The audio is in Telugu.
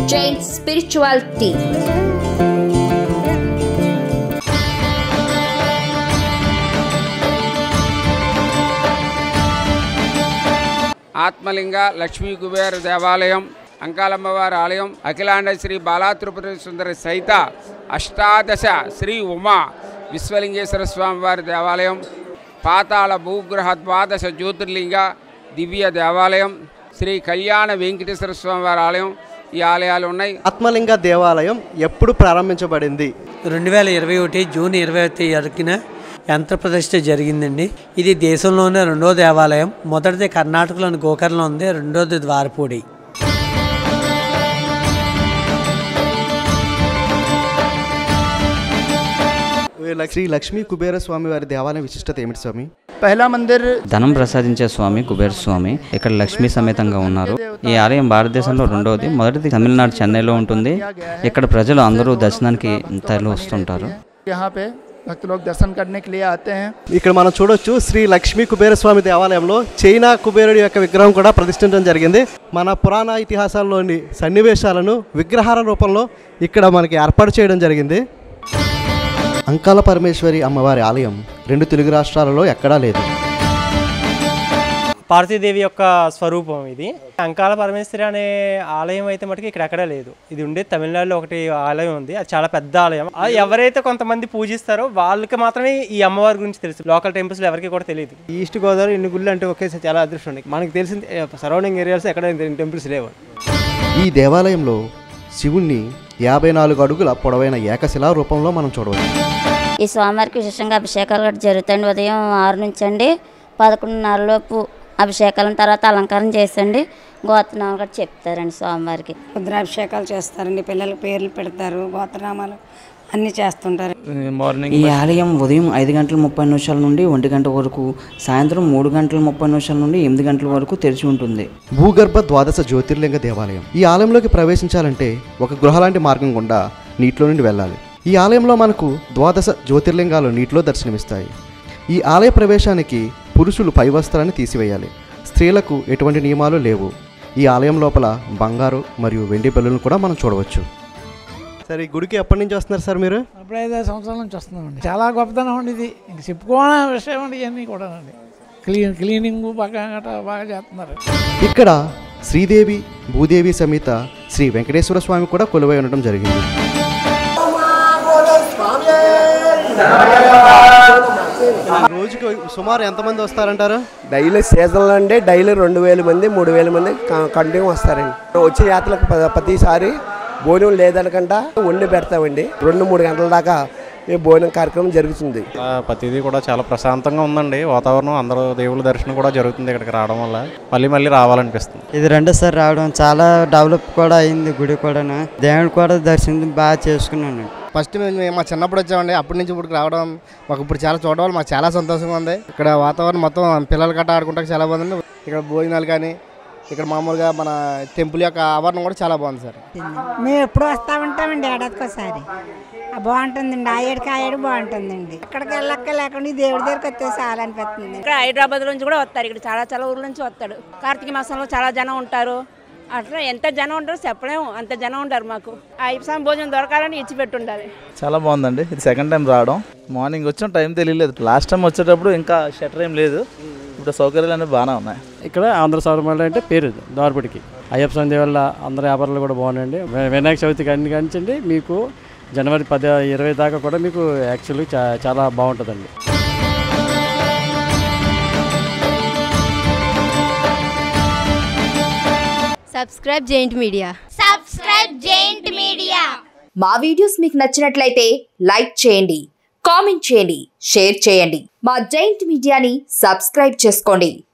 జైన్ స్పిరిచువాలిటీ ఆత్మలింగ లక్ష్మీ కుబేర దేవాలయం అంకాలమ్మవారి ఆలయం అఖిలాండ శ్రీ బాలాత్రిపుర సుందరి సహిత అష్టాదశ శ్రీ ఉమా విశ్వలింగేశ్వర స్వామి వారి దేవాలయం పాతాళ భూగ్రహ ద్వాదశ జ్యోతిర్లింగ దివ్య దేవాలయం శ్రీ కళ్యాణ వెంకటేశ్వర స్వామి వారి ఆలయం ఈ ఆలయాలు ఉన్నాయి ఆత్మలింగ దేవాలయం ఎప్పుడు ప్రారంభించబడింది రెండు వేల ఇరవై ఒకటి జూన్ ఇరవై తారీఖున యంత్ర ప్రతిష్ఠ జరిగిందండి ఇది దేశంలోనే రెండో దేవాలయం మొదటిది కర్ణాటకలోని గోకర్ణలో ఉంది రెండోది ద్వారపూడి శ్రీ లక్ష్మీ కుబేర స్వామి వారి దేవాలయం విశిష్టత ఏమిటి స్వామి पहला मंदिर ధనం ప్రసాదించే స్వామి కుబేర స్వామి ఇక్కడ లక్ష్మీ సమేతంగా ఉన్నారు ఈ ఆలయం భారతదేశంలో రెండవది మొదటిది తమిళనాడు చెన్నైలో ఉంటుంది ఇక్కడ ప్రజలు అందరూ దర్శనానికి తరలి వస్తుంటారు यहाँ पे भक्त लोग दर्शन करने के लिए आते हैं ఇక్కడ మనం చూడొచ్చు శ్రీ లక్ష్మీ కుబేర స్వామి దేవాలయంలో చైనా కుబేరుడి యొక్క విగ్రహం కూడా ప్రతిష్ఠించడం జరిగింది మన పురాణ ఇతిహాసాల్లోని సన్నివేశాలను విగ్రహాల రూపంలో ఇక్కడ మనకి ఏర్పాటు చేయడం జరిగింది అంకాల పరమేశ్వరి అమ్మవారి ఆలయం రెండు తెలుగు రాష్ట్రాలలో ఎక్కడా లేదు పార్వతీదేవి యొక్క స్వరూపం ఇది అంకాల పరమేశ్వరి అనే ఆలయం అయితే మటుకు ఇక్కడ ఎక్కడా లేదు ఇది ఉండే తమిళనాడులో ఒకటి ఆలయం ఉంది అది చాలా పెద్ద ఆలయం ఆ ఎవరైతే కొంతమంది పూజిస్తారో వాళ్ళకి మాత్రమే ఈ అమ్మవారి గురించి తెలుసు లోకల్ టెంపుల్స్ ఎవరికి కూడా తెలియదు ఈస్ట్ గోదావరి ఇన్ని గుళ్ళు అంటే ఒకేసారి చాలా అదృష్టం ఉంది మనకి తెలిసిన సరౌండింగ్ ఏరియాస్ ఎక్కడ టెంపుల్స్ లేవు ఈ దేవాలయంలో శివుణ్ణి యాభై నాలుగు అడుగుల పొడవైన ఏకశిలా రూపంలో మనం చూడవచ్చు ఈ స్వామివారికి విశేషంగా అభిషేకాలు కూడా జరుగుతాయండి ఉదయం ఆరు నుంచి అండి పదకొండున్నర లోపు అభిషేకాల తర్వాత అలంకారం చేసండి గోత్రనామాలు కూడా చెప్తారండి స్వామివారికి రుద్రాభిషేకాలు చేస్తారండి పిల్లలకి పేర్లు పెడతారు గోత్రనామాలు అన్నీ చేస్తుంటారు ఈ ఆలయం ఉదయం ఐదు గంటల ముప్పై నిమిషాల నుండి ఒంటి గంట వరకు సాయంత్రం మూడు గంటల ముప్పై నిమిషాల నుండి ఎనిమిది గంటల వరకు తెరిచి ఉంటుంది భూగర్భ ద్వాదశ జ్యోతిర్లింగ దేవాలయం ఈ ఆలయంలోకి ప్రవేశించాలంటే ఒక గృహ లాంటి మార్గం గుండా నీటిలో నుండి వెళ్ళాలి ఈ ఆలయంలో మనకు ద్వాదశ జ్యోతిర్లింగాలు నీటిలో దర్శనమిస్తాయి ఈ ఆలయ ప్రవేశానికి పురుషులు పై వస్త్రాన్ని తీసివేయాలి స్త్రీలకు ఎటువంటి నియమాలు లేవు ఈ ఆలయం లోపల బంగారు మరియు వెండి బెల్లులను కూడా మనం చూడవచ్చు సరే ఈ గుడికి ఎప్పటి నుంచి వస్తున్నారు సార్ మీరు అప్పుడు ఐదు సంవత్సరాల నుంచి వస్తున్నామండి చాలా గొప్పతనం అండి ఇది ఇంక చెప్పుకోవాలని విషయం అండి ఇవన్నీ కూడా అండి క్లీన్ క్లీనింగ్ బాగా గట్రా బాగా చేస్తున్నారు ఇక్కడ శ్రీదేవి భూదేవి సమేత శ్రీ వెంకటేశ్వర స్వామి కూడా కొలువై ఉండడం జరిగింది రోజుకి సుమారు ఎంతమంది వస్తారంటారు డైలీ సీజన్లో అంటే డైలీ రెండు వేల మంది మూడు వేల మంది కంటిన్యూ వస్తారండి వచ్చే యాత్రలకు ప- ప్రతిసారి భోజనం లేదనకుండా వండి పెడతామండి రెండు మూడు గంటల దాకా ఈ భోజనం కార్యక్రమం జరుగుతుంది ప్రతిదీ కూడా చాలా ప్రశాంతంగా ఉందండి వాతావరణం అందరూ దేవుళ్ళ దర్శనం కూడా జరుగుతుంది ఇక్కడికి రావడం వల్ల మళ్ళీ మళ్ళీ రావాలనిపిస్తుంది ఇది రెండోసారి రావడం చాలా డెవలప్ కూడా అయింది గుడి కూడా దేవుడు కూడా దర్శనం బాగా చేసుకున్నాను ఫస్ట్ మేము మా చిన్నప్పుడు వచ్చామండి అప్పటి నుంచి ఇప్పుడు రావడం మాకు ఇప్పుడు చాలా చూడడం వల్ల మాకు చాలా సంతోషంగా ఉంది ఇక్కడ వాతావరణం మొత్తం పిల్లలు గట్ట ఆడుకుంటే చాలా బాగుంది ఇక్కడ భోజనాలు కానీ ఇక్కడ మామూలుగా మన టెంపుల్ యొక్క ఆవరణం కూడా చాలా బాగుంది సార్ మేము ఎప్పుడు వస్తూ ఉంటామండి ఏడాదికి ఒకసారి ఆ బాగుంటుందండి ఆ ఏడుకి ఆ ఏడు బాగుంటుందండి ఇక్కడికి వెళ్ళక్క లేకుండా ఈ దేవుడి దగ్గరికి వస్తే చాలా అనిపిస్తుంది ఇక్కడ హైదరాబాద్ నుంచి కూడా వస్తారు ఇక్కడ చాలా చాలా ఊర్ల నుంచి వస్తాడు కార్తీక మాసంలో చాలా జనం ఉంటారు అట్లా ఎంత జనం ఉంటారో చెప్పలేము అంత జనం ఉంటారు మాకు ఆ ఇప్సాం భోజనం దొరకాలని ఇచ్చి పెట్టుండాలి చాలా బాగుందండి ఇది సెకండ్ టైం రావడం మార్నింగ్ వచ్చిన టైం తెలియలేదు లాస్ట్ టైం వచ్చేటప్పుడు ఇంకా షటర్ ఏం లేదు ఇప్పుడు సౌకర్యాలు అనేవి బాగానే ఉన్నాయి ఇక్కడ ఆంధ్ర సౌరమల్ల అంటే పేరు ద్వారపడికి అయ్యప్ప స్వామి వల్ల అందరి వ్యాపారాలు కూడా బాగున్నాయండి వి- వినాయక చవితికి అన్ని కానించండి మీకు జనవరి పది ఇరవై దాకా కూడా మీకు యాక్చువల్లీ చా చాలా బాగుంటుందండి subscribe giant media subscribe giant media మా వీడియోస్ మీకు నచ్చినట్లయితే లైక్ చేయండి కామెంట్ చేయండి షేర్ చేయండి మా జైంట్ మీడియాని సబ్స్క్రైబ్ చేసుకోండి